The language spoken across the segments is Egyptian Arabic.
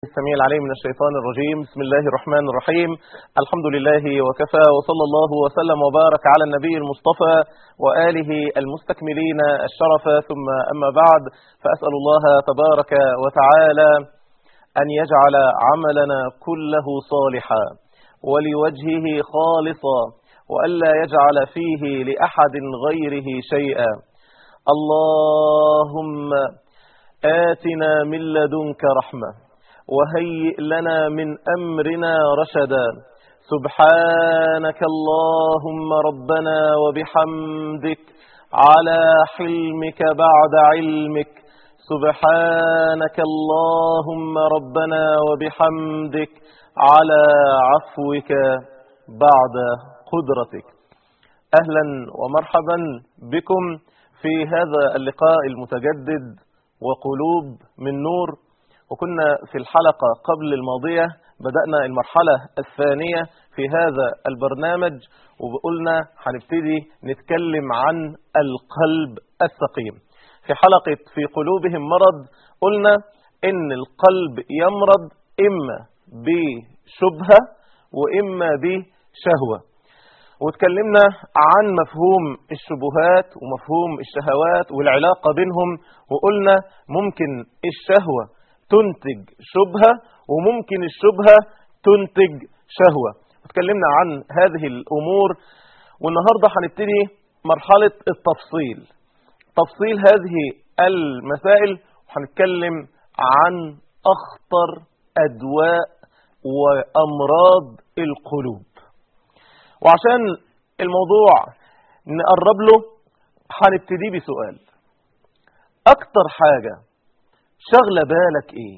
السميع العليم من الشيطان الرجيم بسم الله الرحمن الرحيم الحمد لله وكفى وصلى الله وسلم وبارك على النبي المصطفى وآله المستكملين الشرف ثم أما بعد فأسأل الله تبارك وتعالى أن يجعل عملنا كله صالحا ولوجهه خالصا وألا يجعل فيه لأحد غيره شيئا اللهم آتنا من لدنك رحمة وهيئ لنا من أمرنا رشدا سبحانك اللهم ربنا وبحمدك على حلمك بعد علمك سبحانك اللهم ربنا وبحمدك على عفوك بعد قدرتك أهلا ومرحبا بكم في هذا اللقاء المتجدد وقلوب من نور وكنا في الحلقة قبل الماضية بدأنا المرحلة الثانية في هذا البرنامج وقلنا هنبتدي نتكلم عن القلب السقيم في حلقة في قلوبهم مرض قلنا إن القلب يمرض إما بشبهة وإما بشهوة واتكلمنا عن مفهوم الشبهات ومفهوم الشهوات والعلاقة بينهم وقلنا ممكن الشهوة تنتج شبهة وممكن الشبهة تنتج شهوة اتكلمنا عن هذه الأمور والنهاردة هنبتدي مرحلة التفصيل تفصيل هذه المسائل وهنتكلم عن أخطر أدواء وأمراض القلوب وعشان الموضوع نقرب له هنبتدي بسؤال أكتر حاجة شغلة بالك ايه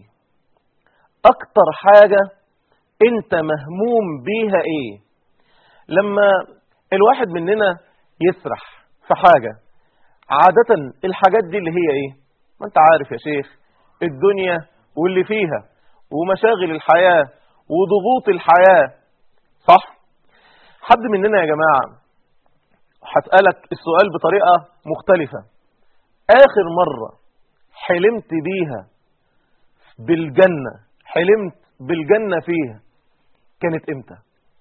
اكتر حاجة انت مهموم بيها ايه لما الواحد مننا يسرح في حاجة عادة الحاجات دي اللي هي ايه ما انت عارف يا شيخ الدنيا واللي فيها ومشاغل الحياة وضغوط الحياة صح حد مننا يا جماعة هسألك السؤال بطريقة مختلفة آخر مرة حلمت بيها بالجنة حلمت بالجنة فيها كانت امتى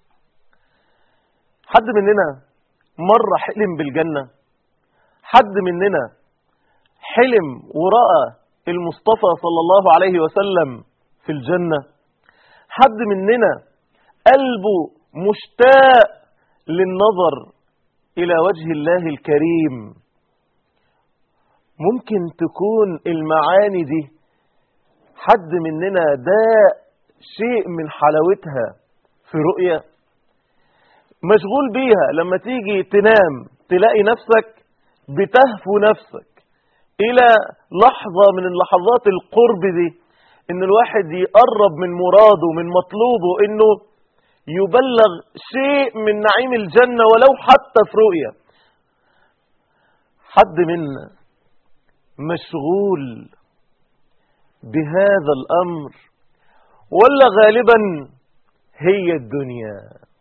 حد مننا مرة حلم بالجنة حد مننا حلم ورأى المصطفى صلى الله عليه وسلم في الجنة حد مننا قلبه مشتاق للنظر إلى وجه الله الكريم ممكن تكون المعاني دي حد مننا ده شيء من حلاوتها في رؤية مشغول بيها لما تيجي تنام تلاقي نفسك بتهفو نفسك إلى لحظة من اللحظات القرب دي إن الواحد يقرب من مراده من مطلوبه إنه يبلغ شيء من نعيم الجنة ولو حتى في رؤية حد منا مشغول بهذا الأمر ولا غالبا هي الدنيا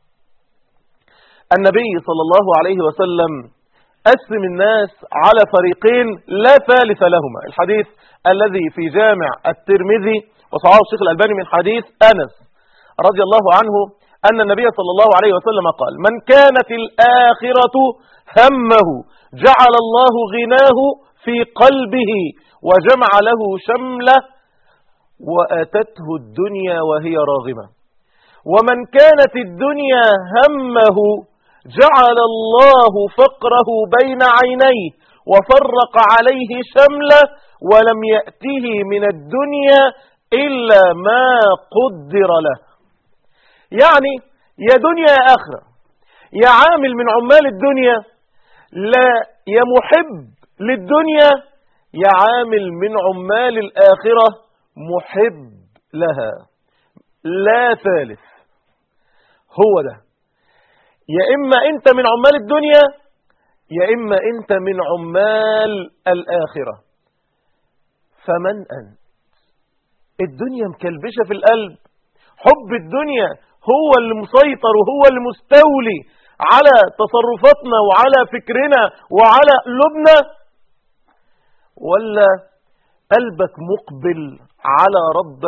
النبي صلى الله عليه وسلم قسم الناس على فريقين لا ثالث لهما الحديث الذي في جامع الترمذي وصححه الشيخ الألباني من حديث أنس رضي الله عنه أن النبي صلى الله عليه وسلم قال من كانت الآخرة همه جعل الله غناه في قلبه وجمع له شمله وأتته الدنيا وهي راغمة ومن كانت الدنيا همه جعل الله فقره بين عينيه وفرق عليه شمله ولم يأته من الدنيا إلا ما قدر له يعني يا دنيا يا آخرة يا عامل من عمال الدنيا لا يا محب للدنيا يا عامل من عمال الآخرة محب لها لا ثالث هو ده يا إما أنت من عمال الدنيا يا إما أنت من عمال الآخرة فمن أنت الدنيا مكلبشة في القلب حب الدنيا هو اللي مسيطر وهو اللي مستولي على تصرفاتنا وعلى فكرنا وعلى قلوبنا ولا قلبك مقبل على ربك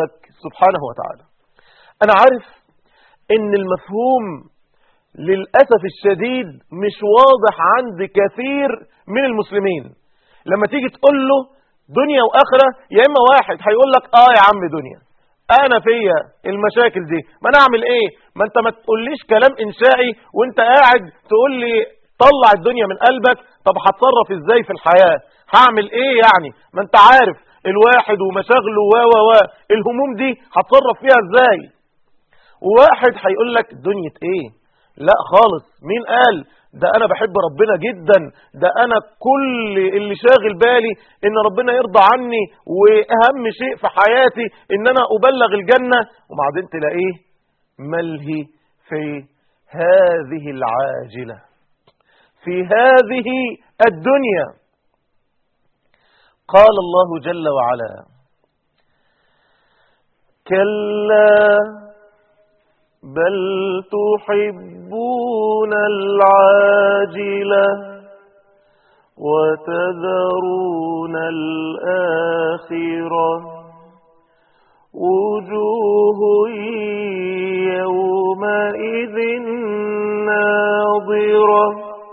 سبحانه وتعالى أنا عارف إن المفهوم للأسف الشديد مش واضح عند كثير من المسلمين لما تيجي تقول له دنيا وآخرة يا إما واحد هيقول لك آه يا عم دنيا أنا فيا المشاكل دي ما أنا أعمل إيه ما أنت ما تقوليش كلام إنشائي وأنت قاعد تقول لي طلع الدنيا من قلبك طب هتصرف إزاي في الحياة هعمل إيه يعني ما أنت عارف الواحد ومشاغله و و و الهموم دي هتصرف فيها إزاي وواحد هيقول لك دنيا إيه لا خالص مين قال ده انا بحب ربنا جدا ده انا كل اللي شاغل بالي ان ربنا يرضى عني واهم شيء في حياتي ان انا ابلغ الجنة وبعدين تلاقيه ملهي في هذه العاجلة في هذه الدنيا قال الله جل وعلا كلا بل تحبون العاجلة وتذرون الآخرة وجوه يومئذ ناظرة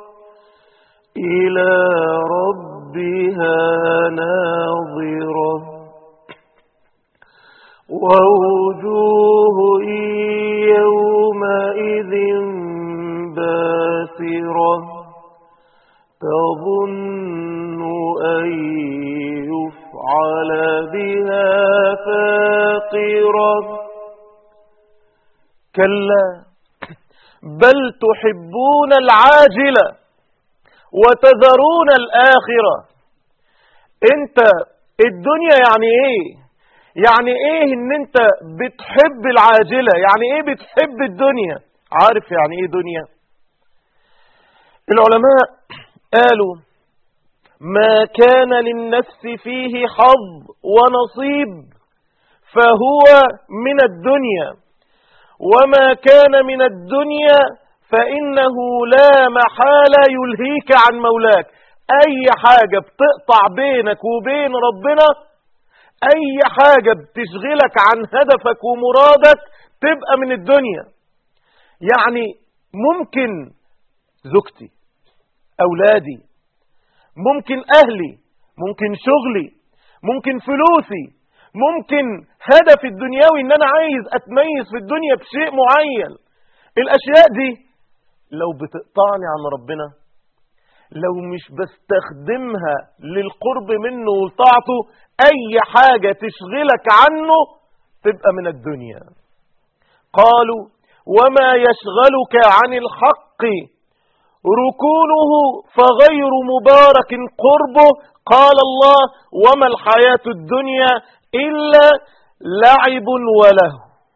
إلى ربها ناظرة ووجوه يومئذ باسرة تظن أن يفعل بها فاقرة كلا بل تحبون العاجلة وتذرون الآخرة انت الدنيا يعني ايه يعني ايه ان انت بتحب العاجلة يعني ايه بتحب الدنيا عارف يعني ايه دنيا العلماء قالوا ما كان للنفس فيه حظ ونصيب فهو من الدنيا وما كان من الدنيا فإنه لا محالة يلهيك عن مولاك أي حاجة بتقطع بينك وبين ربنا أي حاجة بتشغلك عن هدفك ومرادك تبقى من الدنيا يعني ممكن زوجتي أولادي ممكن أهلي ممكن شغلي ممكن فلوسي ممكن هدف الدنيوي ان انا عايز اتميز في الدنيا بشيء معين الاشياء دي لو بتقطعني عن ربنا لو مش بستخدمها للقرب منه وطاعته اي حاجة تشغلك عنه تبقى من الدنيا قالوا وما يشغلك عن الحق ركونه فغير مبارك قربه قال الله وما الحياة الدنيا إلا لعب وله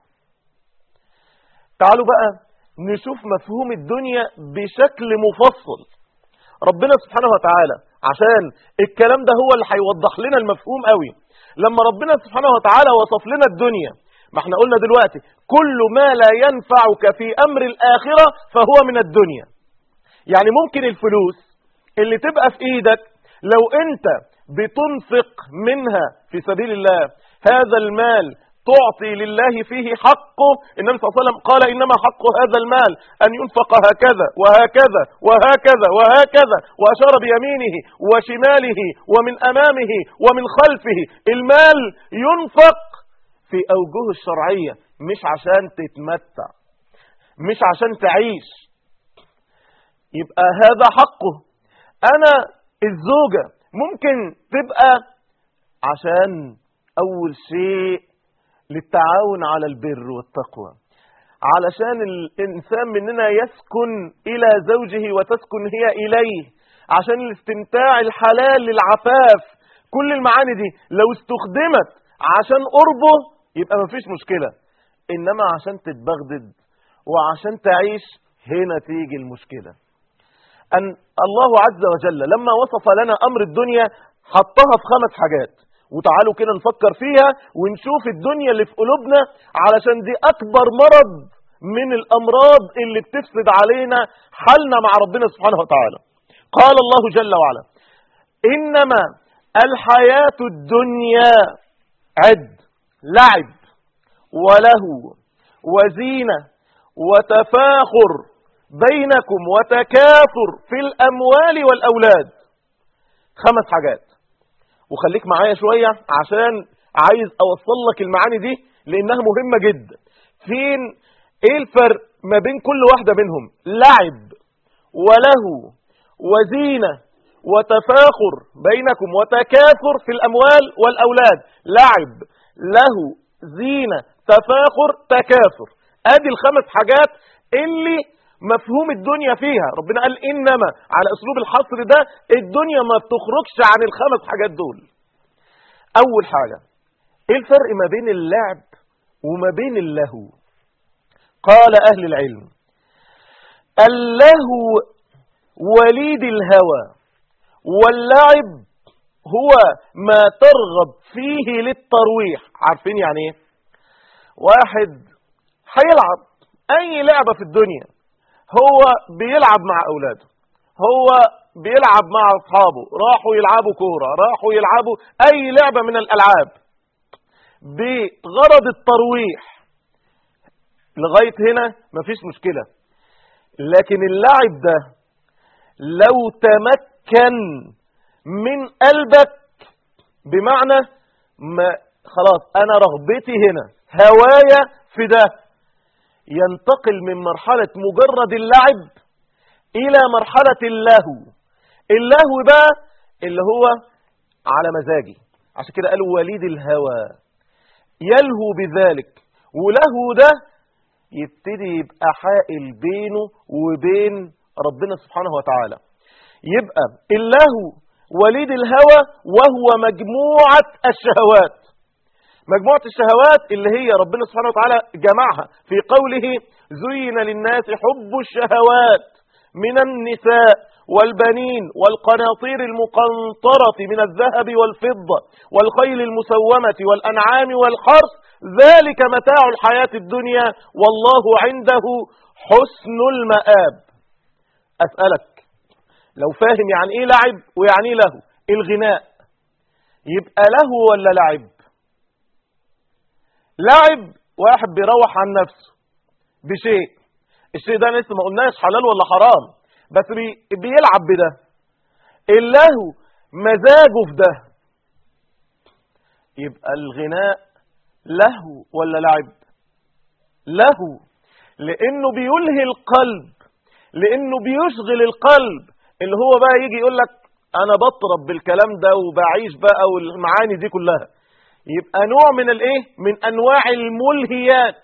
تعالوا بقى نشوف مفهوم الدنيا بشكل مفصل ربنا سبحانه وتعالى عشان الكلام ده هو اللي هيوضح لنا المفهوم قوي لما ربنا سبحانه وتعالى وصف لنا الدنيا ما احنا قلنا دلوقتي كل ما لا ينفعك في أمر الآخرة فهو من الدنيا يعني ممكن الفلوس اللي تبقى في ايدك لو انت بتنفق منها في سبيل الله هذا المال تعطي لله فيه حقه النبي صلى الله عليه وسلم قال إنما حق هذا المال أن ينفق هكذا وهكذا وهكذا وهكذا وأشار بيمينه وشماله ومن أمامه ومن خلفه المال ينفق في أوجه الشرعية مش عشان تتمتع مش عشان تعيش يبقى هذا حقه أنا الزوجة ممكن تبقى عشان أول شيء للتعاون على البر والتقوى علشان الإنسان مننا يسكن إلى زوجه وتسكن هي إليه عشان الاستمتاع الحلال للعفاف كل المعاني دي لو استخدمت عشان قربه يبقى مفيش مشكلة إنما عشان تتبغدد وعشان تعيش هنا تيجي المشكلة أن الله عز وجل لما وصف لنا أمر الدنيا حطها في خمس حاجات وتعالوا كده نفكر فيها ونشوف الدنيا اللي في قلوبنا علشان دي أكبر مرض من الأمراض اللي بتفسد علينا حالنا مع ربنا سبحانه وتعالى قال الله جل وعلا إنما الحياة الدنيا عد لعب ولهو وزينة وتفاخر بينكم وتكاثر في الأموال والأولاد خمس حاجات وخليك معايا شوية عشان عايز أوصل لك المعاني دي لأنها مهمة جدا فين إيه الفرق ما بين كل واحدة منهم لعب ولهو وزينة وتفاخر بينكم وتكاثر في الأموال والأولاد لعب له زينة تفاخر تكاثر ادي الخمس حاجات اللي مفهوم الدنيا فيها ربنا قال إنما على أسلوب الحصر ده الدنيا ما بتخرجش عن الخمس حاجات دول أول حاجة إيه الفرق ما بين اللعب وما بين اللهو قال أهل العلم اللهو وليد الهوى واللعب هو ما ترغب فيه للترويح عارفين يعني ايه واحد هيلعب اي لعبة في الدنيا هو بيلعب مع اولاده هو بيلعب مع اصحابه راحوا يلعبوا كورة راحوا يلعبوا اي لعبة من الالعاب بغرض الترويح لغاية هنا مفيش مشكلة لكن اللعب ده لو تمكن من قلبك بمعنى ما خلاص انا رغبتي هنا هوايا في ده ينتقل من مرحلة مجرد اللعب الى مرحلة اللهو اللهو بقى اللي هو على مزاجي عشان كده قالوا وليد الهوى يلهو بذلك ولهو ده يبتدي يبقى حائل بينه وبين ربنا سبحانه وتعالى يبقى اللهو وليد الهوى وهو مجموعة الشهوات مجموعة الشهوات اللي هي ربنا سبحانه وتعالى جمعها في قوله زين للناس حب الشهوات من النساء والبنين والقناطير المقنطرة من الذهب والفضة والخيل المسومة والأنعام والحرث ذلك متاع الحياة الدنيا والله عنده حسن المآب أسألك لو فاهم يعني ايه لعب ويعني ايه له الغناء يبقى له ولا لعب لعب واحد بيروح عن نفسه بشيء الشيء ده لسه ما قلناش حلال ولا حرام بس بي بيلعب بده اللهو مزاجه في ده يبقى الغناء لهو ولا لعب لهو لانه بيلهي القلب لانه بيشغل القلب اللي هو بقى يجي يقول لك انا بطرب بالكلام ده وبعيش بقى والمعاني دي كلها يبقى نوع من الايه من انواع الملهيات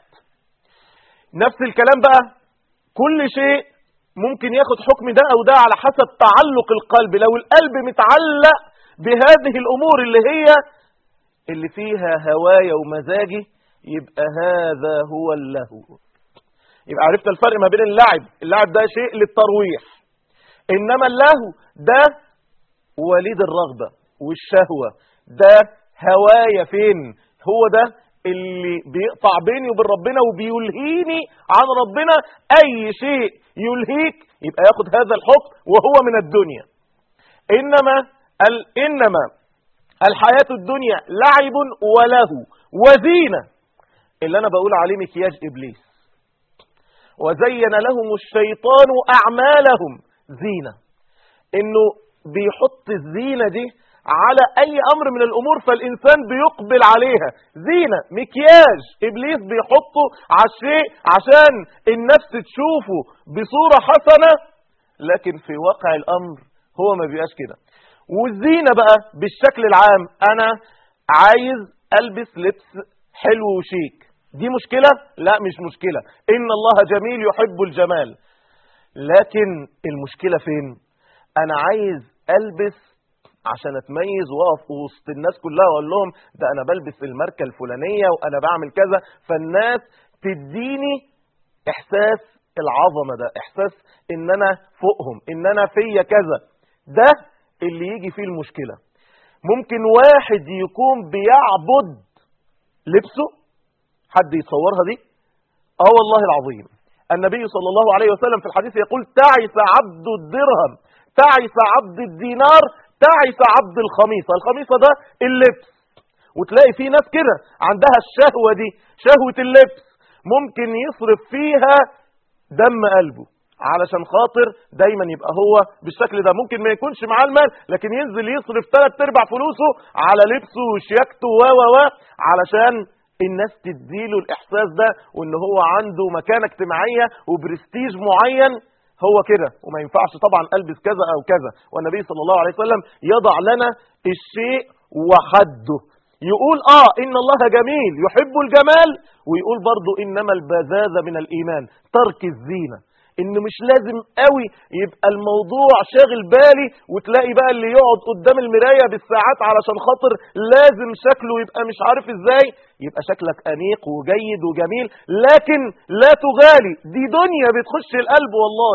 نفس الكلام بقى كل شيء ممكن ياخد حكم ده او ده على حسب تعلق القلب لو القلب متعلق بهذه الامور اللي هي اللي فيها هوايا ومزاجي يبقى هذا هو اللهو يبقى عرفت الفرق ما بين اللعب اللعب ده شيء للترويح انما اللهو ده وليد الرغبة والشهوة ده هوايا فين هو ده اللي بيقطع بيني وبين ربنا وبيلهيني عن ربنا اي شيء يلهيك يبقى ياخد هذا الحكم وهو من الدنيا انما ال انما الحياة الدنيا لعب وله وزينة اللي انا بقول عليه مكياج ابليس وزين لهم الشيطان اعمالهم زينة انه بيحط الزينة دي على اي امر من الامور فالانسان بيقبل عليها زينة مكياج ابليس بيحطه على الشيء عشان النفس تشوفه بصورة حسنة لكن في واقع الامر هو ما بيبقاش كده والزينة بقى بالشكل العام انا عايز البس لبس حلو وشيك دي مشكلة لا مش مشكلة ان الله جميل يحب الجمال لكن المشكلة فين انا عايز البس عشان اتميز واقف وسط الناس كلها واقول لهم ده انا بلبس الماركه الفلانيه وانا بعمل كذا فالناس تديني احساس العظمه ده احساس ان انا فوقهم ان انا فيا كذا ده اللي يجي فيه المشكله ممكن واحد يكون بيعبد لبسه حد يتصورها دي اه والله العظيم النبي صلى الله عليه وسلم في الحديث يقول تعس عبد الدرهم تعس عبد الدينار تعس عبد الخميصة الخميصة ده اللبس وتلاقي في ناس كده عندها الشهوة دي شهوة اللبس ممكن يصرف فيها دم قلبه علشان خاطر دايما يبقى هو بالشكل ده ممكن ما يكونش معاه المال لكن ينزل يصرف ثلاث ارباع فلوسه على لبسه وشياكته و و و علشان الناس تديله الاحساس ده وان هو عنده مكانه اجتماعيه وبرستيج معين هو كده وما ينفعش طبعا البس كذا او كذا والنبي صلى الله عليه وسلم يضع لنا الشيء وحده يقول اه ان الله جميل يحب الجمال ويقول برضو انما البذاذة من الايمان ترك الزينة ان مش لازم قوي يبقى الموضوع شاغل بالي وتلاقي بقى اللي يقعد قدام المراية بالساعات علشان خاطر لازم شكله يبقى مش عارف ازاي يبقى شكلك انيق وجيد وجميل لكن لا تغالي دي دنيا بتخش القلب والله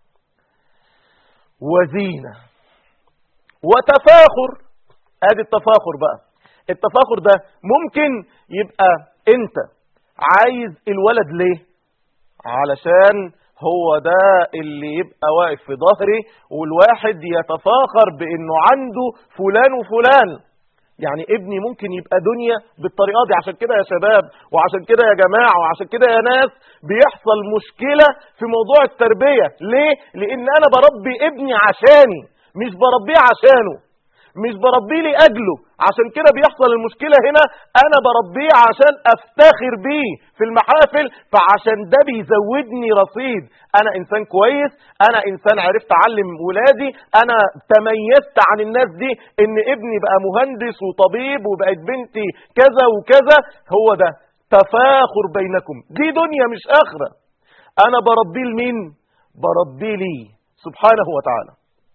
وزينة وتفاخر ادي التفاخر بقى التفاخر ده ممكن يبقى انت عايز الولد ليه علشان هو ده اللي يبقى واقف في ظهري والواحد يتفاخر بانه عنده فلان وفلان يعني ابني ممكن يبقى دنيا بالطريقه دي عشان كده يا شباب وعشان كده يا جماعه وعشان كده يا ناس بيحصل مشكله في موضوع التربيه ليه لان انا بربي ابني عشاني مش بربيه عشانه مش بربيه لاجله عشان كده بيحصل المشكله هنا انا بربيه عشان افتخر بيه في المحافل فعشان ده بيزودني رصيد انا انسان كويس انا انسان عرفت اعلم ولادي انا تميزت عن الناس دي ان ابني بقى مهندس وطبيب وبقت بنتي كذا وكذا هو ده تفاخر بينكم دي دنيا مش اخره انا بربيه لمين بربيه لي سبحانه وتعالى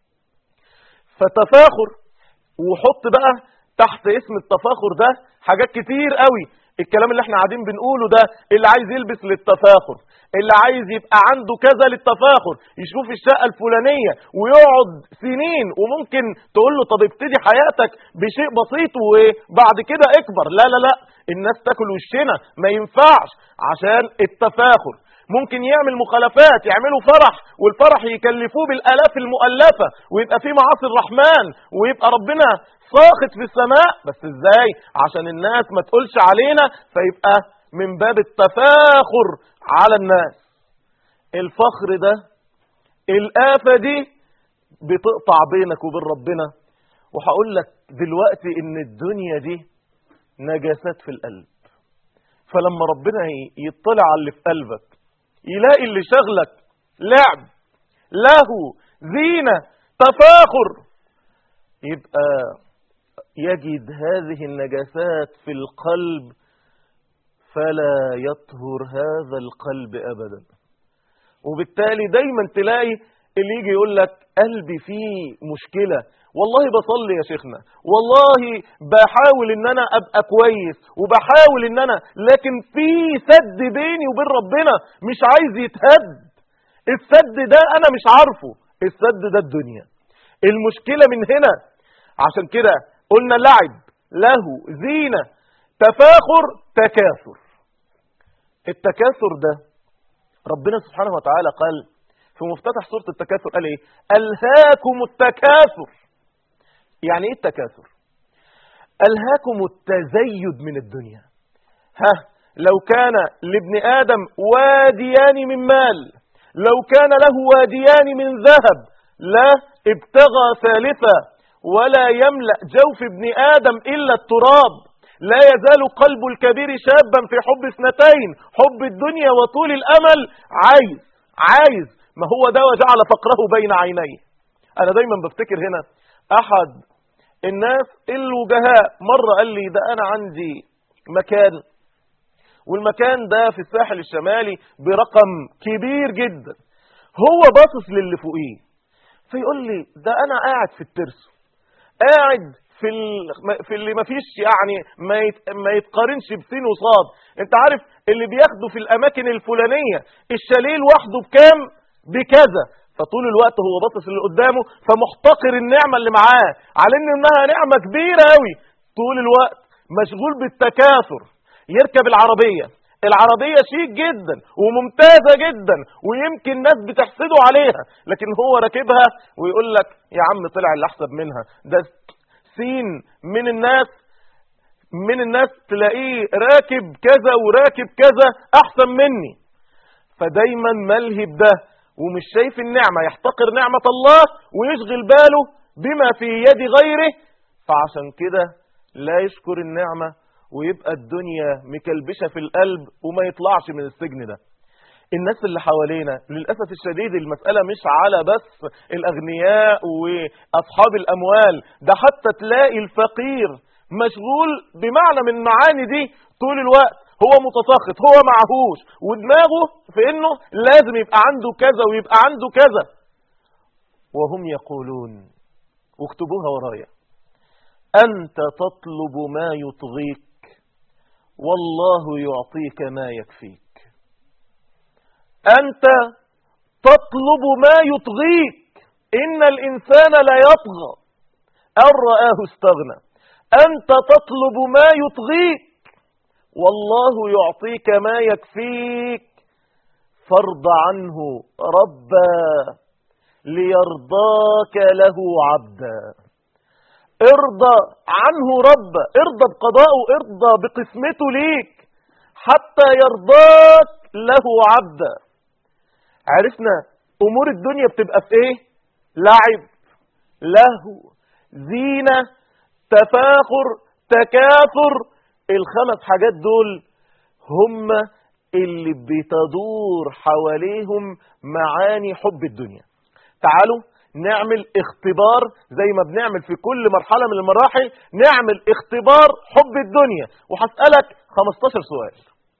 فتفاخر وحط بقى تحت اسم التفاخر ده حاجات كتير قوي الكلام اللي احنا قاعدين بنقوله ده اللي عايز يلبس للتفاخر اللي عايز يبقى عنده كذا للتفاخر يشوف الشقة الفلانية ويقعد سنين وممكن تقول له طب ابتدي حياتك بشيء بسيط وبعد كده اكبر لا لا لا الناس تاكل وشنا ما ينفعش عشان التفاخر ممكن يعمل مخالفات يعملوا فرح والفرح يكلفوه بالآلاف المؤلفة ويبقى فيه معاصي الرحمن ويبقى ربنا ساخط في السماء بس ازاي عشان الناس ما تقولش علينا فيبقى من باب التفاخر على الناس الفخر ده الآفة دي بتقطع بينك وبين ربنا وهقول لك دلوقتي ان الدنيا دي نجاسات في القلب فلما ربنا يطلع على اللي في قلبك يلاقي اللي شغلك لعب له زينة تفاخر يبقى يجد هذه النجاسات في القلب فلا يطهر هذا القلب أبدا وبالتالي دايما تلاقي اللي يجي يقول لك قلبي فيه مشكلة والله بصلي يا شيخنا والله بحاول ان انا ابقى كويس وبحاول ان انا لكن في سد بيني وبين ربنا مش عايز يتهد السد ده انا مش عارفه السد ده الدنيا المشكلة من هنا عشان كده قلنا لعب له زينة تفاخر تكاثر التكاثر ده ربنا سبحانه وتعالى قال في مفتتح سورة التكاثر قال ايه ألهاكم التكاثر يعني ايه التكاثر ألهاكم التزيد من الدنيا ها لو كان لابن آدم واديان من مال لو كان له واديان من ذهب لا ابتغى ثالثا ولا يملأ جوف ابن آدم إلا التراب لا يزال قلب الكبير شابا في حب اثنتين حب الدنيا وطول الأمل عايز عايز ما هو ده وجعل فقره بين عينيه أنا دايما بفتكر هنا أحد الناس الوجهاء مرة قال لي ده أنا عندي مكان والمكان ده في الساحل الشمالي برقم كبير جدا هو باصص للي فوقيه فيقول لي ده أنا قاعد في الترس قاعد في في اللي ما فيش يعني ما ما يتقارنش بسين وصاد انت عارف اللي بياخدوا في الاماكن الفلانيه الشاليه لوحده بكام بكذا فطول الوقت هو باصص اللي قدامه فمحتقر النعمه اللي معاه على ان انها نعمه كبيره قوي طول الوقت مشغول بالتكاثر يركب العربيه العربية شيك جدا وممتازة جدا ويمكن ناس بتحسده عليها لكن هو راكبها ويقول لك يا عم طلع اللي احسن منها ده سين من الناس من الناس تلاقيه راكب كذا وراكب كذا احسن مني فدايما ملهي بده ومش شايف النعمة يحتقر نعمة الله ويشغل باله بما في يد غيره فعشان كده لا يشكر النعمة ويبقى الدنيا مكلبشة في القلب وما يطلعش من السجن ده الناس اللي حوالينا للأسف الشديد المسألة مش على بس الأغنياء وأصحاب الأموال ده حتى تلاقي الفقير مشغول بمعنى من معاني دي طول الوقت هو متساخط هو معهوش ودماغه في انه لازم يبقى عنده كذا ويبقى عنده كذا وهم يقولون واكتبوها ورايا أنت تطلب ما يطغيك والله يعطيك ما يكفيك أنت تطلب ما يطغيك إن الإنسان لا يطغى أن رآه استغنى أنت تطلب ما يطغيك والله يعطيك ما يكفيك فارض عنه ربا ليرضاك له عبدا ارضى عنه ربا ارضى بقضائه ارضى بقسمته ليك حتى يرضاك له عبدا عرفنا امور الدنيا بتبقى في ايه لعب لهو زينة تفاخر تكاثر الخمس حاجات دول هم اللي بتدور حواليهم معاني حب الدنيا تعالوا نعمل اختبار زي ما بنعمل في كل مرحلة من المراحل نعمل اختبار حب الدنيا وهسألك 15 سؤال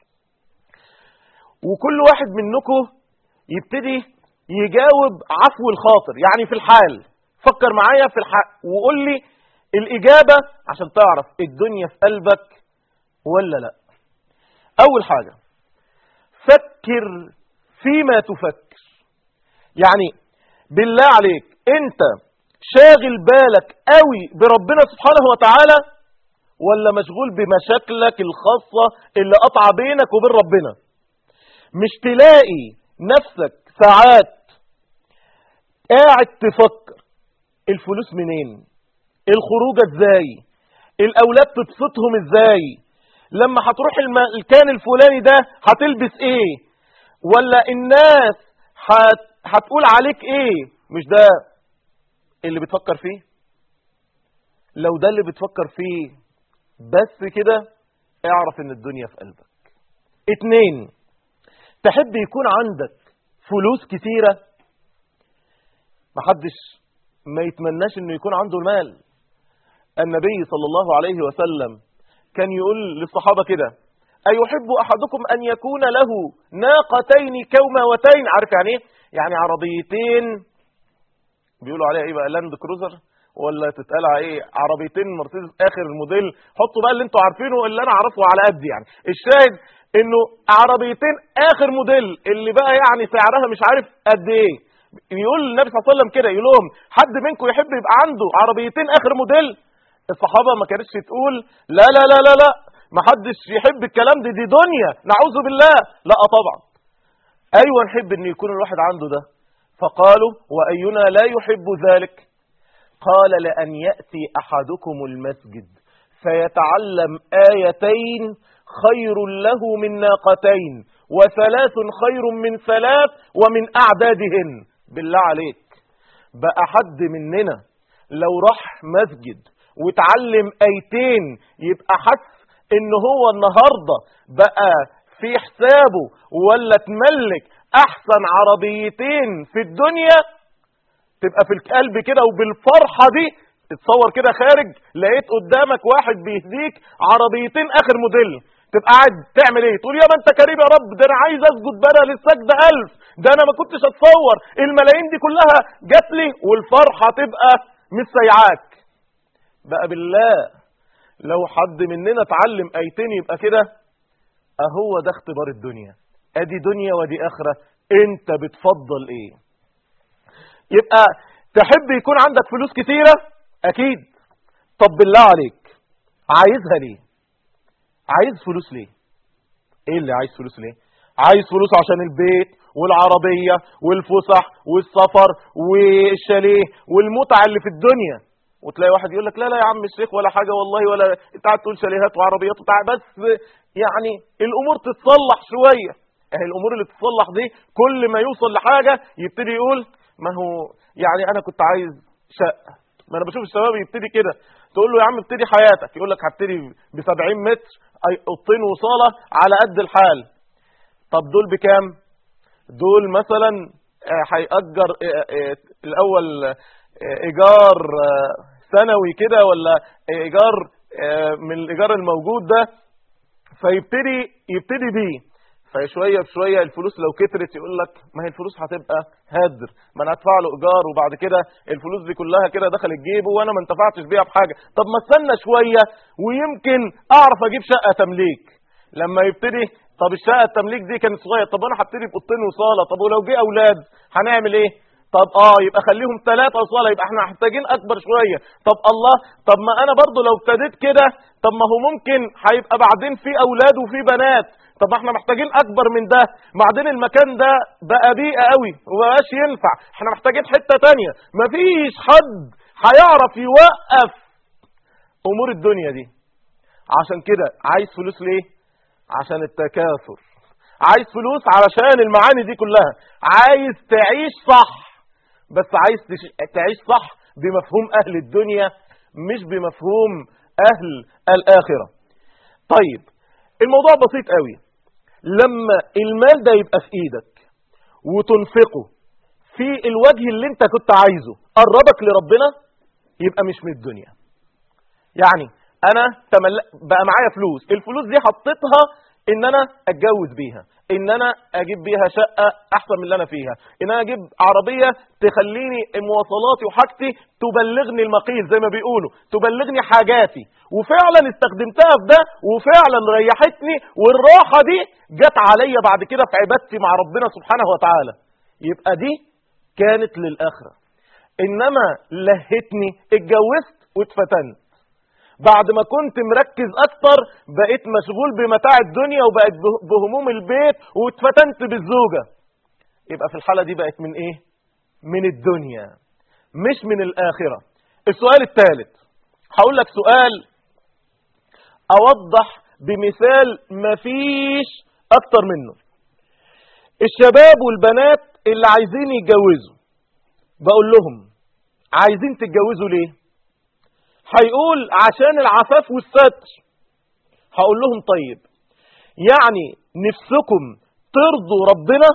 وكل واحد منكم يبتدي يجاوب عفو الخاطر يعني في الحال فكر معايا في الحال وقول لي الإجابة عشان تعرف الدنيا في قلبك ولا لا أول حاجة فكر فيما تفكر يعني بالله عليك انت شاغل بالك قوي بربنا سبحانه وتعالى ولا مشغول بمشاكلك الخاصة اللي قطع بينك وبين ربنا مش تلاقي نفسك ساعات قاعد تفكر الفلوس منين الخروجة ازاي الاولاد تبسطهم ازاي لما هتروح المكان الفلاني ده هتلبس ايه ولا الناس هت... هتقول عليك ايه مش ده اللي بتفكر فيه لو ده اللي بتفكر فيه بس كده اعرف ان الدنيا في قلبك اتنين تحب يكون عندك فلوس كتيرة محدش ما يتمناش انه يكون عنده المال النبي صلى الله عليه وسلم كان يقول للصحابة كده أيحب أحدكم أن يكون له ناقتين كوماوتين عارف يعني ايه يعني عربيتين بيقولوا عليها ايه بقى لاند كروزر ولا تتقال على ايه عربيتين مرسيدس اخر الموديل حطوا بقى اللي انتوا عارفينه اللي انا اعرفه على قد يعني الشاهد انه عربيتين اخر موديل اللي بقى يعني سعرها مش عارف قد ايه يقول النبي صلى الله عليه وسلم كده يقول لهم حد منكم يحب يبقى عنده عربيتين اخر موديل الصحابه ما كانتش تقول لا لا لا لا لا ما حدش يحب الكلام ده دي دنيا نعوذ بالله لا طبعا ايوه نحب ان يكون الواحد عنده ده فقالوا واينا لا يحب ذلك قال لان ياتي احدكم المسجد فيتعلم ايتين خير له من ناقتين وثلاث خير من ثلاث ومن اعدادهن بالله عليك بقى حد مننا لو راح مسجد وتعلم ايتين يبقى حس ان هو النهاردة بقى في حسابه ولا تملك احسن عربيتين في الدنيا تبقى في القلب كده وبالفرحة دي تتصور كده خارج لقيت قدامك واحد بيهديك عربيتين اخر موديل تبقى قاعد تعمل ايه تقول يا ما انت كريم يا رب ده انا عايز اسجد بدل السجده ألف ده انا ما كنتش اتصور الملايين دي كلها جات لي والفرحه تبقى مش سيعاك بقى بالله لو حد مننا اتعلم ايتين يبقى كده اهو ده اختبار الدنيا ادي دنيا ودي اخره انت بتفضل ايه يبقى تحب يكون عندك فلوس كتيره اكيد طب بالله عليك عايزها ليه عايز فلوس ليه ايه اللي عايز فلوس ليه عايز فلوس عشان البيت والعربية والفسح والسفر والشاليه والمتعة اللي في الدنيا وتلاقي واحد يقول لك لا لا يا عم الشيخ ولا حاجة والله ولا انت قاعد تقول شاليهات وعربيات وبتاع بس يعني الامور تتصلح شوية اهي الامور اللي تتصلح دي كل ما يوصل لحاجة يبتدي يقول ما هو يعني انا كنت عايز شقة ما انا بشوف الشباب يبتدي كده تقول له يا عم ابتدي حياتك يقول لك هبتدي ب 70 متر اي اوضتين وصاله على قد الحال طب دول بكام دول مثلا آه، هيأجر آه، آه، الاول ايجار سنوي كده ولا ايجار من الايجار الموجود ده فيبتدي يبتدي بيه فشوية بشوية الفلوس لو كترت يقول لك ما هي الفلوس هتبقى هدر ما انا هدفع له ايجار وبعد كده الفلوس دي كلها كده دخلت جيبه وانا ما انتفعتش بيها بحاجة طب ما استنى شوية ويمكن اعرف اجيب شقة تمليك لما يبتدي طب الشقة التمليك دي كانت صغيرة طب انا هبتدي بأوضتين وصالة طب ولو جه اولاد هنعمل ايه طب اه يبقى خليهم ثلاثة وصالة يبقى احنا محتاجين اكبر شوية طب الله طب ما انا برضو لو ابتديت كده طب ما هو ممكن هيبقى بعدين في اولاد وفي بنات طب ما احنا محتاجين اكبر من ده بعدين المكان ده بقى بيئة قوي ومبقاش ينفع احنا محتاجين حتة تانية مفيش حد هيعرف يوقف امور الدنيا دي عشان كده عايز فلوس ليه عشان التكاثر عايز فلوس علشان المعاني دي كلها عايز تعيش صح بس عايز تعيش صح بمفهوم اهل الدنيا مش بمفهوم اهل الاخرة طيب الموضوع بسيط قوي لما المال ده يبقى في ايدك وتنفقه في الوجه اللي انت كنت عايزه قربك لربنا يبقى مش من الدنيا يعني انا تمل... بقى معايا فلوس الفلوس دي حطيتها ان انا اتجوز بيها ان انا اجيب بيها شقة احسن من اللي انا فيها ان انا اجيب عربية تخليني مواصلاتي وحاجتي تبلغني المقيل زي ما بيقولوا تبلغني حاجاتي وفعلا استخدمتها في ده وفعلا ريحتني والراحة دي جت عليا بعد كده في عبادتي مع ربنا سبحانه وتعالى يبقى دي كانت للآخرة إنما لهتني اتجوزت واتفتنت بعد ما كنت مركز أكتر بقيت مشغول بمتاع الدنيا وبقيت بهموم البيت واتفتنت بالزوجة يبقى في الحالة دي بقت من إيه؟ من الدنيا مش من الآخرة السؤال الثالث هقول لك سؤال أوضح بمثال مفيش أكتر منه الشباب والبنات اللي عايزين يتجوزوا بقول لهم عايزين تتجوزوا ليه هيقول عشان العفاف والستر هقول لهم طيب يعني نفسكم ترضوا ربنا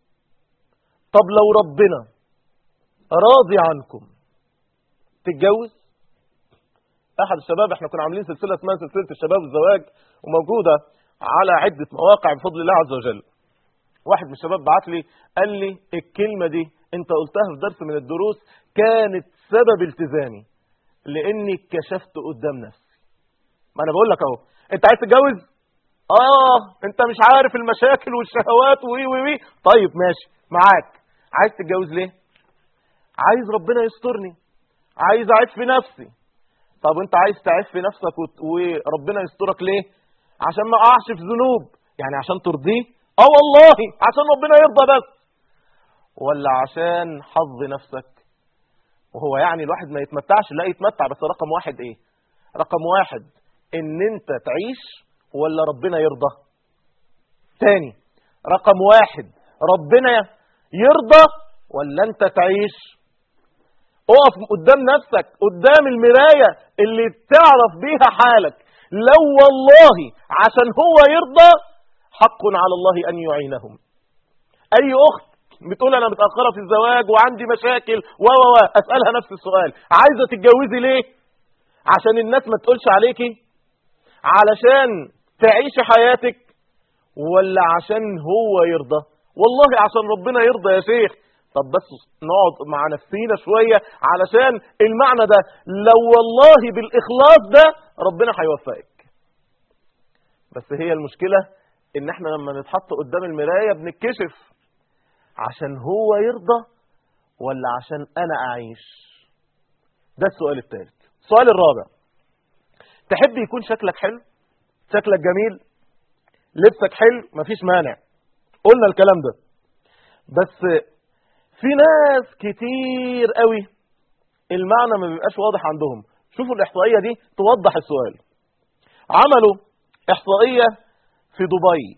طب لو ربنا راضي عنكم تتجوز احد الشباب احنا كنا عاملين سلسله اسمها سلسله الشباب والزواج وموجوده على عده مواقع بفضل الله عز وجل واحد من الشباب بعت لي قال لي الكلمه دي انت قلتها في درس من الدروس كانت سبب التزامي لاني كشفت قدام نفسي ما انا بقول لك اهو انت عايز تتجوز اه انت مش عارف المشاكل والشهوات وي وي وي طيب ماشي معاك عايز تتجوز ليه عايز ربنا يسترني عايز اعيش في نفسي طب انت عايز تعيش في نفسك وربنا يسترك ليه عشان ما اقعش في ذنوب يعني عشان ترضيه اه والله عشان ربنا يرضى بس ولا عشان حظ نفسك وهو يعني الواحد ما يتمتعش لا يتمتع بس رقم واحد ايه رقم واحد ان انت تعيش ولا ربنا يرضى تاني رقم واحد ربنا يرضى ولا انت تعيش اقف قدام نفسك قدام المراية اللي تعرف بيها حالك لو والله عشان هو يرضى حق على الله أن يعينهم أي أخت بتقول أنا متأخرة في الزواج وعندي مشاكل و و أسألها نفس السؤال عايزة تتجوزي ليه عشان الناس ما تقولش عليكي علشان تعيشي حياتك ولا عشان هو يرضى والله عشان ربنا يرضى يا شيخ طب بس نقعد مع نفسينا شوية علشان المعنى ده لو والله بالإخلاص ده ربنا هيوفقك بس هي المشكلة ان احنا لما نتحط قدام المراية بنتكشف عشان هو يرضى ولا عشان انا اعيش ده السؤال الثالث السؤال الرابع تحب يكون شكلك حلو شكلك جميل لبسك حلو مفيش مانع قلنا الكلام ده بس في ناس كتير قوي المعنى ما بيبقاش واضح عندهم شوفوا الإحصائية دي توضح السؤال عملوا إحصائية في دبي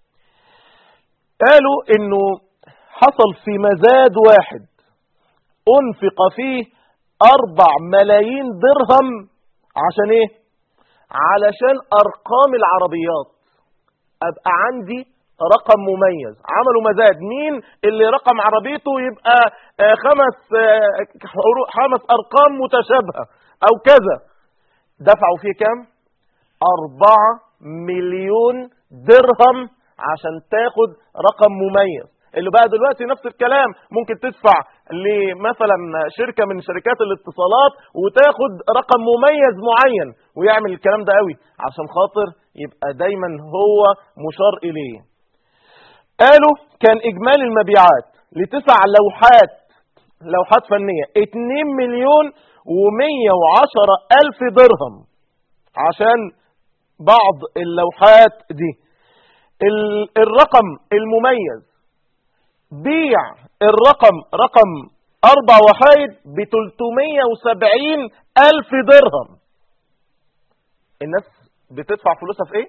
قالوا إنه حصل في مزاد واحد أنفق فيه أربع ملايين درهم عشان إيه؟ علشان أرقام العربيات أبقى عندي رقم مميز عملوا مزاد مين اللي رقم عربيته يبقى آه، خمس آه، خمس أرقام متشابهة أو كذا دفعوا فيه كام؟ أربعة مليون درهم عشان تاخد رقم مميز اللي بقى دلوقتي نفس الكلام ممكن تدفع لمثلا شركة من شركات الاتصالات وتاخد رقم مميز معين ويعمل الكلام ده قوي عشان خاطر يبقى دايما هو مشار إليه قالوا كان إجمالي المبيعات لتسع لوحات لوحات فنية 2 مليون و110 ألف درهم عشان بعض اللوحات دي ال- الرقم المميز بيع الرقم رقم أربع وحايد ب 370 ألف درهم الناس بتدفع فلوسها في ايه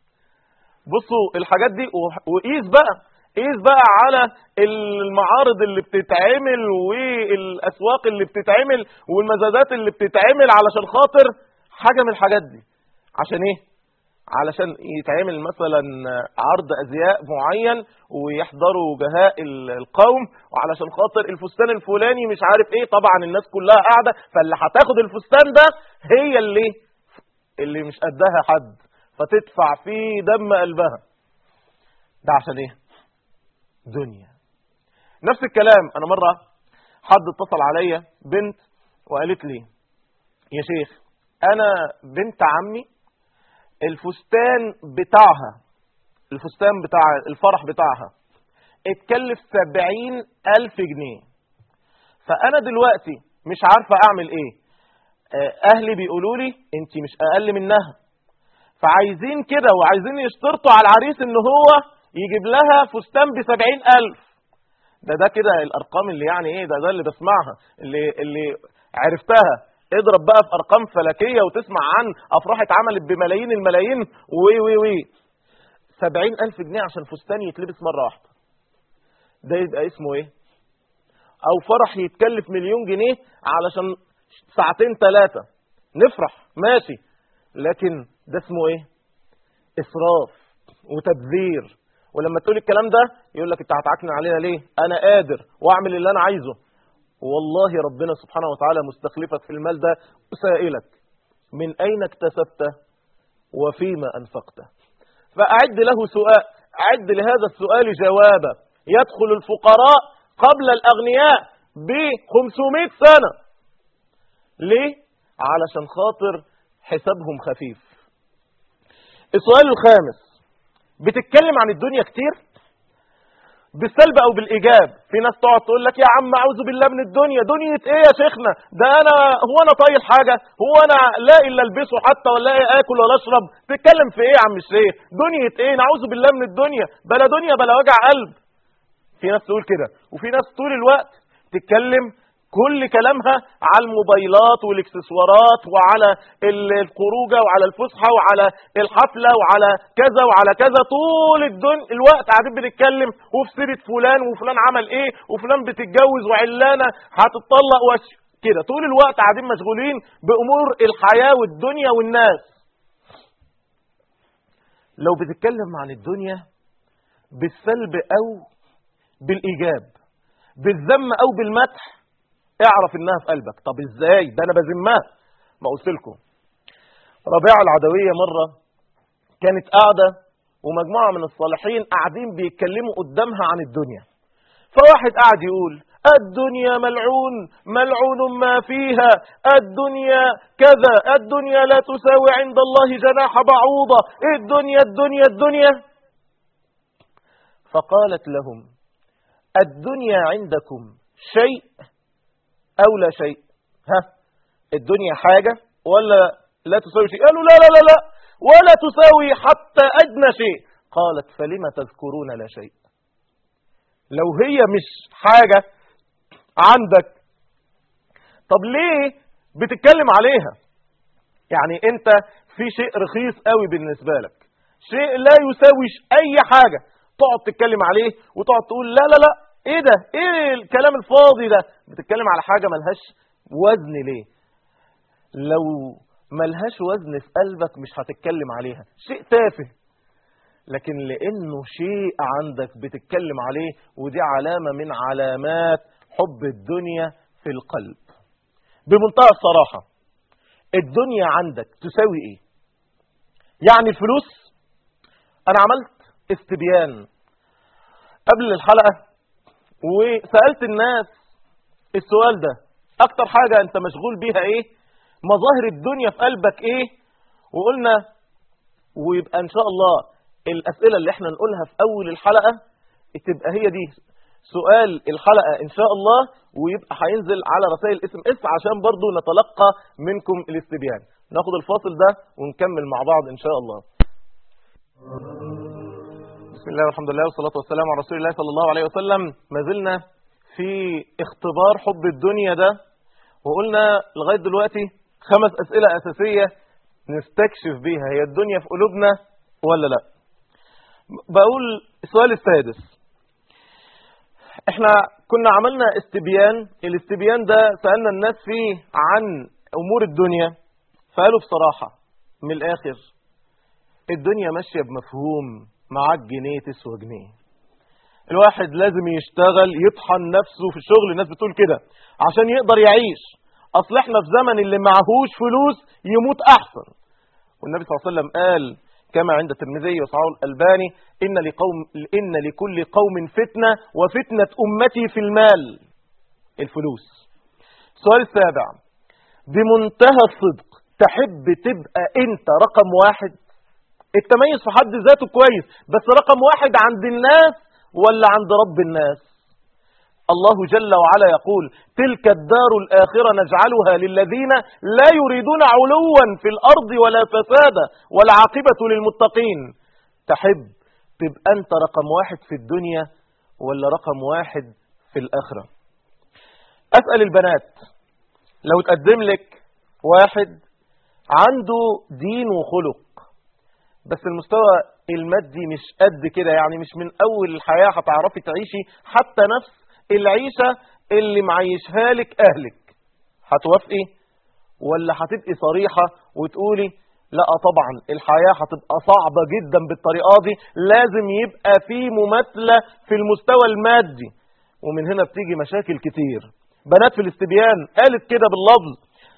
بصوا الحاجات دي و- وقيس بقى قيس بقى على المعارض اللي بتتعمل والاسواق اللي بتتعمل والمزادات اللي بتتعمل علشان خاطر حاجه من الحاجات دي عشان ايه علشان يتعمل مثلا عرض ازياء معين ويحضروا جهاء ال- القوم وعلشان خاطر الفستان الفلاني مش عارف ايه طبعا الناس كلها قاعده فاللي هتاخد الفستان ده هي اللي اللي مش قدها حد فتدفع فيه دم قلبها ده عشان ايه دنيا نفس الكلام انا مره حد اتصل عليا بنت وقالت لي يا شيخ انا بنت عمي الفستان بتاعها الفستان بتاع الفرح بتاعها اتكلف سبعين ألف جنيه فأنا دلوقتي مش عارفة أعمل إيه آه، أهلي بيقولوا لي أنت مش أقل منها فعايزين كده وعايزين يشترطوا على العريس إن هو يجيب لها فستان بسبعين ألف ده ده كده الأرقام اللي يعني إيه ده ده اللي بسمعها اللي, اللي عرفتها اضرب بقى في ارقام فلكيه وتسمع عن افراح اتعملت بملايين الملايين وي وي وي 70000 جنيه عشان فستان يتلبس مره واحده ده يبقى اسمه ايه او فرح يتكلف مليون جنيه علشان ساعتين ثلاثه نفرح ماشي لكن ده اسمه ايه اسراف وتبذير ولما تقول الكلام ده يقول لك انت هتعكنن علينا ليه انا قادر واعمل اللي انا عايزه والله ربنا سبحانه وتعالى مستخلفك في المال ده وسائلك من أين اكتسبته وفيما أنفقته فأعد له سؤال أعد لهذا السؤال جوابا يدخل الفقراء قبل الأغنياء ب 500 سنة ليه؟ علشان خاطر حسابهم خفيف السؤال الخامس بتتكلم عن الدنيا كتير بالسلب او بالايجاب في ناس تقعد تقول لك يا عم اعوذ بالله من الدنيا دنيا ايه يا شيخنا ده انا هو انا طايل حاجه هو انا لا الا البسه حتى ولا إيه اكل ولا اشرب تتكلم في ايه يا عم الشيخ دنيا ايه نعوذ بالله من الدنيا بلا دنيا بلا وجع قلب في ناس تقول كده وفي ناس طول الوقت تتكلم كل كلامها على الموبايلات والاكسسوارات وعلى ال- الخروجه وعلى الفسحه وعلى الحفله وعلى كذا وعلى كذا طول الدن الوقت قاعدين بنتكلم وفي سيره فلان وفلان عمل ايه وفلان بتتجوز وعلانه هتطلق وش كده طول الوقت قاعدين مشغولين بامور الحياه والدنيا والناس لو بتتكلم عن الدنيا بالسلب او بالايجاب بالذم او بالمدح اعرف انها في قلبك طب ازاي ده انا بذمها ما قلت لكم ربيعه العدويه مره كانت قاعده ومجموعه من الصالحين قاعدين بيتكلموا قدامها عن الدنيا فواحد قاعد يقول الدنيا ملعون ملعون ما فيها الدنيا كذا الدنيا لا تساوي عند الله جناح بعوضة الدنيا الدنيا الدنيا فقالت لهم الدنيا عندكم شيء أو لا شيء ها الدنيا حاجة ولا لا تساوي شيء قالوا لا لا لا لا ولا تساوي حتى أدنى شيء قالت فلم تذكرون لا شيء لو هي مش حاجة عندك طب ليه بتتكلم عليها يعني انت في شيء رخيص قوي بالنسبة لك شيء لا يساويش اي حاجة تقعد تتكلم عليه وتقعد تقول لا لا لا ايه ده ايه الكلام الفاضي ده بتتكلم على حاجة ملهاش وزن ليه لو ملهاش وزن في قلبك مش هتتكلم عليها شيء تافه لكن لانه شيء عندك بتتكلم عليه ودي علامة من علامات حب الدنيا في القلب بمنتهى الصراحة الدنيا عندك تساوي ايه يعني الفلوس انا عملت استبيان قبل الحلقة وسألت الناس السؤال ده اكتر حاجة انت مشغول بيها ايه مظاهر الدنيا في قلبك ايه وقلنا ويبقى ان شاء الله الاسئلة اللي احنا نقولها في اول الحلقة تبقى هي دي سؤال الحلقة ان شاء الله ويبقى هينزل على رسائل اس ام اس عشان برضو نتلقى منكم الاستبيان ناخد الفاصل ده ونكمل مع بعض ان شاء الله بسم الله والحمد لله والصلاة والسلام على رسول الله صلى الله عليه وسلم ما زلنا في اختبار حب الدنيا ده وقلنا لغاية دلوقتي خمس أسئلة أساسية نستكشف بيها هي الدنيا في قلوبنا ولا لا بقول السؤال السادس احنا كنا عملنا استبيان الاستبيان ده سألنا الناس فيه عن أمور الدنيا فقالوا بصراحة من الآخر الدنيا ماشية بمفهوم معاك جنيه تسوى جنيه الواحد لازم يشتغل يطحن نفسه في الشغل الناس بتقول كده عشان يقدر يعيش اصل احنا في زمن اللي معهوش فلوس يموت احسن والنبي صلى الله عليه وسلم قال كما عند الترمذي وصححه الألباني إن لقوم إن لكل قوم فتنة وفتنة أمتي في المال الفلوس السؤال السابع بمنتهى الصدق تحب تبقى أنت رقم واحد التميز في حد ذاته كويس بس رقم واحد عند الناس ولا عند رب الناس الله جل وعلا يقول تلك الدار الآخرة نجعلها للذين لا يريدون علوا في الأرض ولا فسادا والعاقبة للمتقين تحب تبقى أنت رقم واحد في الدنيا ولا رقم واحد في الآخرة أسأل البنات لو تقدم لك واحد عنده دين وخلق بس المستوى المادي مش قد كده يعني مش من أول الحياة هتعرفي تعيشي حتى نفس العيشة اللي معيشها لك أهلك هتوافقي ولا هتبقي صريحة وتقولي لا طبعا الحياة هتبقى صعبة جدا بالطريقة دي لازم يبقى في مماثلة في المستوى المادي ومن هنا بتيجي مشاكل كتير بنات في الاستبيان قالت كده باللفظ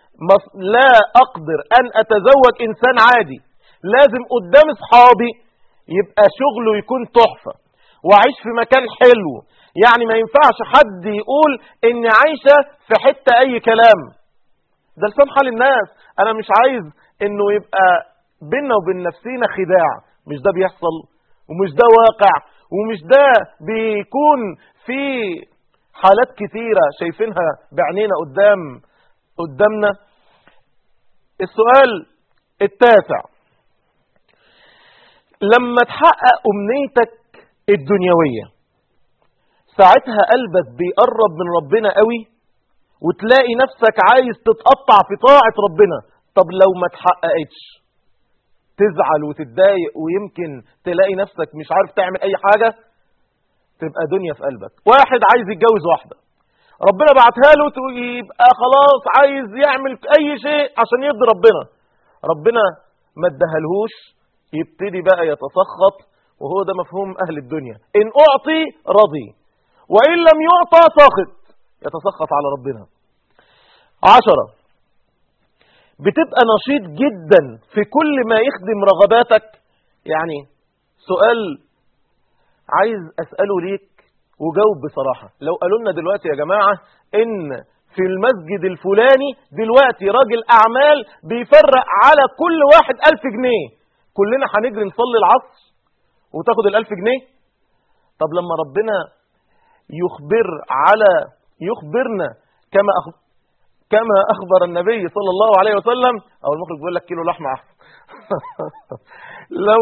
لا أقدر أن أتزوج إنسان عادي لازم قدام اصحابي يبقى شغله يكون تحفة وأعيش في مكان حلو يعني ما ينفعش حد يقول ان عايشة في حتة اي كلام ده لسان حال الناس انا مش عايز انه يبقى بيننا وبين نفسينا خداع مش ده بيحصل ومش ده واقع ومش ده بيكون في حالات كتيرة شايفينها بعينينا قدام قدامنا السؤال التاسع لما تحقق امنيتك الدنيويه ساعتها قلبك بيقرب من ربنا قوي وتلاقي نفسك عايز تتقطع في طاعة ربنا طب لو ما تحققتش تزعل وتتضايق ويمكن تلاقي نفسك مش عارف تعمل اي حاجة تبقى دنيا في قلبك واحد عايز يتجوز واحدة ربنا بعتها له يبقى خلاص عايز يعمل اي شيء عشان يرضي ربنا ربنا ما ادهلهوش يبتدي بقى يتسخط وهو ده مفهوم اهل الدنيا ان اعطي رضي وإن لم يعطى ساخط يتسخط على ربنا عشرة بتبقى نشيط جدا في كل ما يخدم رغباتك يعني سؤال عايز أسأله ليك وجاوب بصراحة لو قالوا لنا دلوقتي يا جماعة إن في المسجد الفلاني دلوقتي راجل أعمال بيفرق على كل واحد ألف جنيه كلنا هنجري نصلي العصر وتاخد الألف جنيه طب لما ربنا يخبر على يخبرنا كما أخبر كما أخبر النبي صلى الله عليه وسلم أو المخرج بيقول لك كيلو لحمة أحسن لو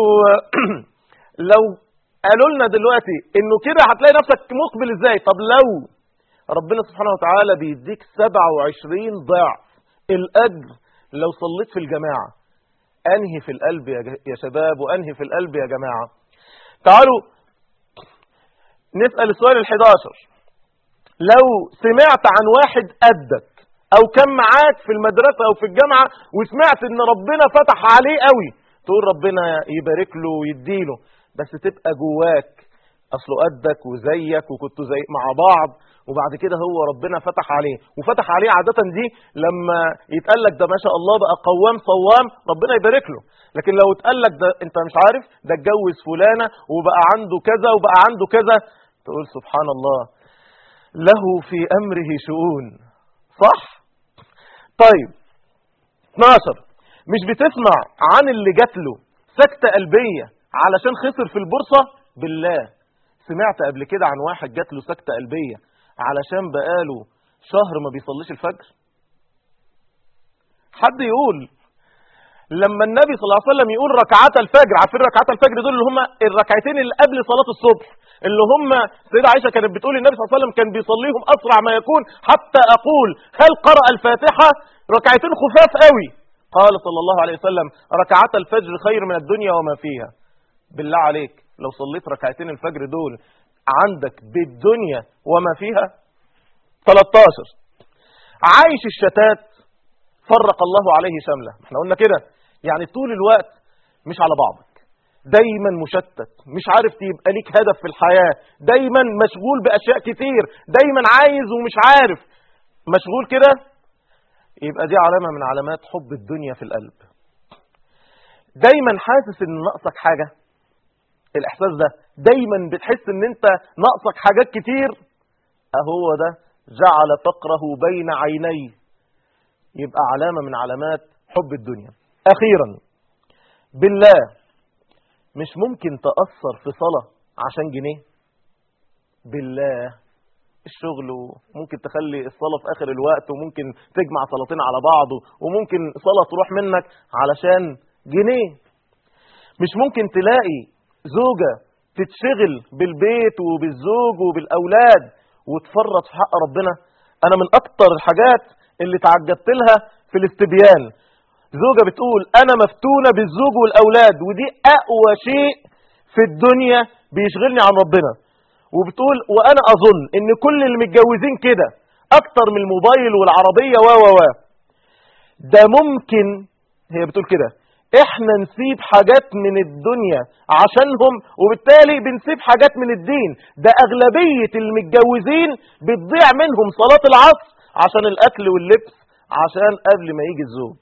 لو قالوا لنا دلوقتي إنه كده هتلاقي نفسك مقبل إزاي طب لو ربنا سبحانه وتعالى بيديك 27 ضعف الأجر لو صليت في الجماعة أنهي في القلب يا ج- يا شباب وأنهي في القلب يا جماعة تعالوا نسأل السؤال ال11 لو سمعت عن واحد قدك او كان معاك في المدرسة او في الجامعة وسمعت ان ربنا فتح عليه قوي تقول ربنا يبارك له ويديله بس تبقى جواك اصله قدك وزيك وكنتوا زي مع بعض وبعد كده هو ربنا فتح عليه وفتح عليه عادة دي لما يتقال لك ده ما شاء الله بقى قوام صوام ربنا يبارك له لكن لو اتقال لك ده انت مش عارف ده اتجوز فلانة وبقى عنده كذا وبقى عنده كذا تقول سبحان الله له في أمره شؤون صح؟ طيب 12 مش بتسمع عن اللي جات له سكتة قلبية علشان خسر في البورصة بالله سمعت قبل كده عن واحد جات له سكتة قلبية علشان بقاله شهر ما بيصليش الفجر حد يقول لما النبي صلى الله عليه وسلم يقول ركعات الفجر عارفين ركعات الفجر دول اللي هم الركعتين اللي قبل صلاة الصبح اللي هم سيدة عائشة كانت بتقول النبي صلى الله عليه وسلم كان بيصليهم أسرع ما يكون حتى أقول هل قرأ الفاتحة ركعتين خفاف قوي قال صلى الله عليه وسلم ركعات الفجر خير من الدنيا وما فيها بالله عليك لو صليت ركعتين الفجر دول عندك بالدنيا وما فيها 13 عايش الشتات فرق الله عليه شمله احنا قلنا كده يعني طول الوقت مش على بعضك دايما مشتت مش عارف يبقى ليك هدف في الحياة دايما مشغول بأشياء كتير دايما عايز ومش عارف مشغول كده يبقى دي علامة من علامات حب الدنيا في القلب دايما حاسس ان ناقصك حاجة الاحساس ده دايما بتحس ان انت ناقصك حاجات كتير اهو ده جعل فقره بين عينيه يبقى علامة من علامات حب الدنيا اخيرا بالله مش ممكن تأثر في صلاة عشان جنيه بالله الشغل وممكن تخلي الصلاة في آخر الوقت وممكن تجمع صلاتين على بعض وممكن صلاة تروح منك علشان جنيه مش ممكن تلاقي زوجة تتشغل بالبيت وبالزوج وبالأولاد وتفرط في حق ربنا أنا من أكتر الحاجات اللي تعجبت لها في الاستبيان زوجة بتقول أنا مفتونة بالزوج والأولاد ودي أقوى شيء في الدنيا بيشغلني عن ربنا وبتقول وأنا أظن إن كل اللي متجوزين كده أكتر من الموبايل والعربية و و و ده ممكن هي بتقول كده احنا نسيب حاجات من الدنيا عشانهم وبالتالي بنسيب حاجات من الدين ده أغلبية المتجوزين بتضيع منهم صلاة العصر عشان الأكل واللبس عشان قبل ما يجي الزوج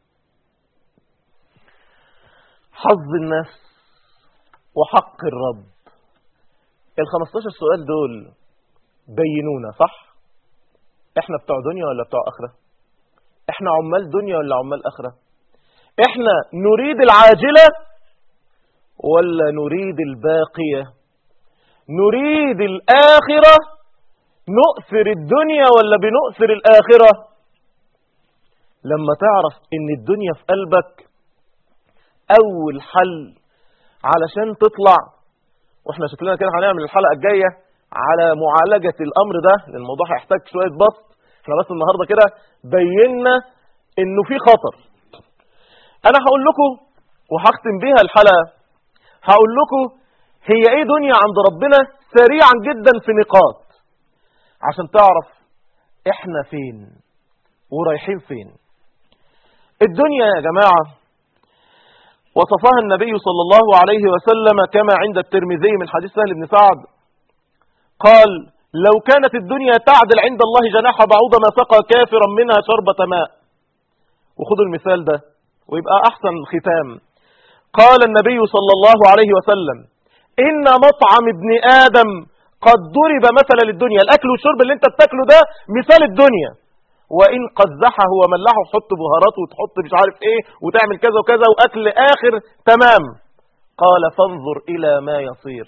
حظ النفس وحق الرب ال 15 سؤال دول بينونا صح احنا بتوع دنيا ولا بتوع اخره احنا عمال دنيا ولا عمال اخره احنا نريد العاجله ولا نريد الباقيه نريد الاخره نؤثر الدنيا ولا بنؤثر الاخره لما تعرف ان الدنيا في قلبك اول حل علشان تطلع واحنا شكلنا كده هنعمل الحلقه الجايه على معالجه الامر ده لان الموضوع هيحتاج شويه بسط احنا بس النهارده كده بينا انه في خطر انا هقول لكم وهختم بيها الحلقه هقول لكم هي ايه دنيا عند ربنا سريعا جدا في نقاط عشان تعرف احنا فين ورايحين فين الدنيا يا جماعه وصفها النبي صلى الله عليه وسلم كما عند الترمذي من حديث سهل بن سعد قال لو كانت الدنيا تعدل عند الله جناح بعوضة ما سقى كافرا منها شربة ماء وخذوا المثال ده ويبقى أحسن الختام قال النبي صلى الله عليه وسلم إن مطعم ابن آدم قد ضرب مثلا للدنيا الأكل والشرب اللي انت بتاكله ده مثال الدنيا وإن قزحه وملحه تحط بهارات وتحط مش عارف ايه وتعمل كذا وكذا وأكل آخر تمام قال فانظر إلى ما يصير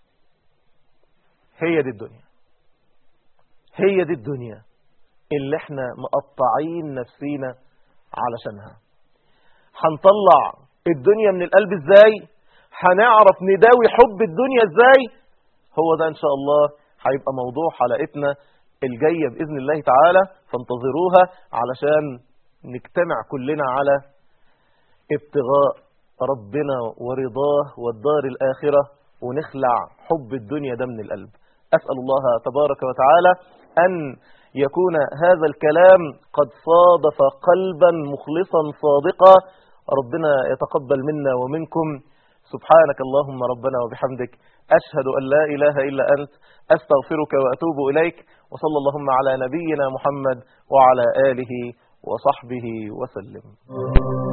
هي دي الدنيا هي دي الدنيا اللي احنا مقطعين نفسينا علشانها هنطلع الدنيا من القلب ازاي هنعرف نداوي حب الدنيا ازاي هو ده ان شاء الله هيبقى موضوع حلقتنا الجاية بإذن الله تعالى فانتظروها علشان نجتمع كلنا على ابتغاء ربنا ورضاه والدار الآخرة ونخلع حب الدنيا ده من القلب أسأل الله تبارك وتعالى أن يكون هذا الكلام قد صادف قلبا مخلصا صادقا ربنا يتقبل منا ومنكم سبحانك اللهم ربنا وبحمدك أشهد أن لا إله إلا أنت أستغفرك وأتوب إليك وصلى اللهم على نبينا محمد وعلى آله وصحبه وسلم